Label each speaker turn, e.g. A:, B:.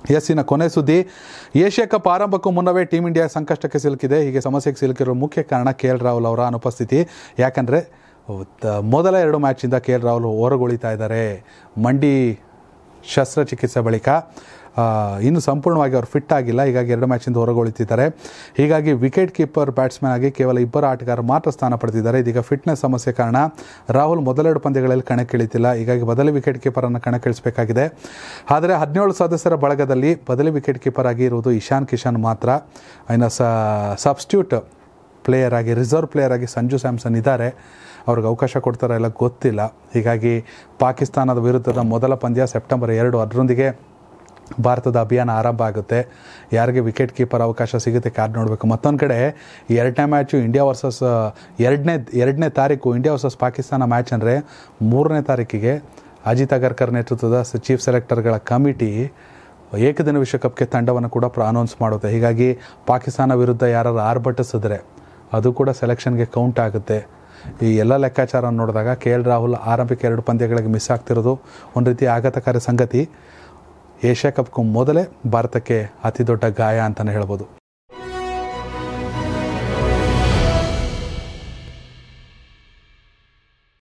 A: S ಇನ್ನು ಕೊನೆ ಸುದ್ದಿ ಏಷ್ಯಾ ಕಪ್ ಆರಂಭಕ್ಕೂ ಮುನ್ನವೇ ಟೀಮ್ ಇಂಡಿಯಾ ಸಂಕಷ್ಟಕ್ಕೆ ಸಿಲುಕಿದೆ ಹೀಗೆ ಸಮಸ್ಯೆಗೆ ಸಿಲುಕಿರೋ ಮುಖ್ಯ ಕಾರಣ ಕೆ ಎಲ್ ರಾಹುಲ್ ಅವರ ಅನುಪಸ್ಥಿತಿ ಯಾಕಂದರೆ ಮೊದಲ ಎರಡು ಮ್ಯಾಚಿಂದ ಕೆ ಎಲ್ ರಾಹುಲ್ ಹೊರಗುಳಿತಾ ಇದ್ದಾರೆ ಮಂಡಿ ಶಸ್ತ್ರಚಿಕಿತ್ಸೆ ಬಳಿಕ ಆ, ಇನ್ನು ಸಂಪೂರ್ಣವಾಗಿ ಅವರು ಫಿಟ್ ಆಗಿಲ್ಲ ಹೀಗಾಗಿ ಎರಡು ಮ್ಯಾಚಿಂದ ಹೊರಗುಳಿತಿದ್ದಾರೆ ಹೀಗಾಗಿ ವಿಕೆಟ್ ಕೀಪರ್ ಬ್ಯಾಟ್ಸ್ಮನ್ ಆಗಿ ಕೇವಲ ಇಬ್ಬರು ಆಟಗಾರರು ಮಾತ್ರ ಸ್ಥಾನ ಪಡೆದಿದ್ದಾರೆ ಇದೀಗ ಫಿಟ್ನೆಸ್ ಸಮಸ್ಯೆ ಕಾರಣ ರಾಹುಲ್ ಮೊದಲೆರಡು ಪಂದ್ಯಗಳಲ್ಲಿ ಕಣಕ್ಕಿಳಿತಿಲ್ಲ ಹೀಗಾಗಿ ಬದಲಿ ವಿಕೆಟ್ ಕೀಪರನ್ನು ಕಣಕ್ಕಿಳಿಸಬೇಕಾಗಿದೆ ಆದರೆ ಹದಿನೇಳು ಸದಸ್ಯರ ಬಳಗದಲ್ಲಿ ಬದಲಿ ವಿಕೆಟ್ ಕೀಪರ್ ಆಗಿ ಇರುವುದು ಇಶಾನ್ ಕಿಶನ್ ಮಾತ್ರ ಇನ್ನು ಸಬ್ಸ್ಟ್ಯೂಟ್ ಪ್ಲೇಯರ್ ಆಗಿ ರಿಸರ್ವ್ ಪ್ಲೇಯರ್ ಆಗಿ ಸಂಜು ಸ್ಯಾಮ್ಸನ್ ಇದ್ದಾರೆ ಅವ್ರಿಗೆ ಅವಕಾಶ ಕೊಡ್ತಾರೋ ಎಲ್ಲ ಗೊತ್ತಿಲ್ಲ ಹೀಗಾಗಿ ಪಾಕಿಸ್ತಾನದ ವಿರುದ್ಧದ ಮೊದಲ ಪಂದ್ಯ ಸೆಪ್ಟೆಂಬರ್ ಎರಡು ಅದರೊಂದಿಗೆ ಭಾರತದ ಅಭಿಯಾನ ಆರಂಭ ಆಗುತ್ತೆ ಯಾರಿಗೆ ವಿಕೆಟ್ ಕೀಪರ್ ಅವಕಾಶ ಸಿಗುತ್ತೆ ಕಾದ್ ನೋಡಬೇಕು ಮತ್ತೊಂದು ಕಡೆ ಎರಡನೇ ಮ್ಯಾಚು ಇಂಡಿಯಾ ವರ್ಸಸ್ ಎರಡನೇ ಎರಡನೇ ತಾರೀಕು ಇಂಡಿಯಾ ವರ್ಸಸ್ ಪಾಕಿಸ್ತಾನ ಮ್ಯಾಚ್ ಅಂದರೆ ಮೂರನೇ ತಾರೀಕಿಗೆ ಅಜಿತ್ ಅಗರ್ಕರ್ ನೇತೃತ್ವದ ಚೀಫ್ ಸೆಲೆಕ್ಟರ್ಗಳ ಕಮಿಟಿ ಏಕದಿನ ವಿಶ್ವಕಪ್ಗೆ ತಂಡವನ್ನು ಕೂಡ ಪ್ರ ಅನೌನ್ಸ್ ಮಾಡುತ್ತೆ ಹೀಗಾಗಿ ಪಾಕಿಸ್ತಾನ ವಿರುದ್ಧ ಯಾರು ಆರ್ಭಟಿಸಿದ್ರೆ ಅದು ಕೂಡ ಸೆಲೆಕ್ಷನ್ಗೆ ಕೌಂಟ್ ಆಗುತ್ತೆ ಈ ಎಲ್ಲ ಲೆಕ್ಕಾಚಾರ ನೋಡಿದಾಗ ಕೆ ಎಲ್ ರಾಹುಲ್ ಆರಂಭಿಕ ಎರಡು ಪಂದ್ಯಗಳಿಗೆ ಮಿಸ್ ಆಗ್ತಿರೋದು ಒಂದು ರೀತಿ ಆಘಾತಕಾರಿ ಸಂಗತಿ ಏಷ್ಯಾ ಕಪ್ಗೂ ಮೊದಲೇ ಭಾರತಕ್ಕೆ ಅತಿ ದೊಡ್ಡ ಗಾಯ ಅಂತಲೇ ಹೇಳ್ಬೋದು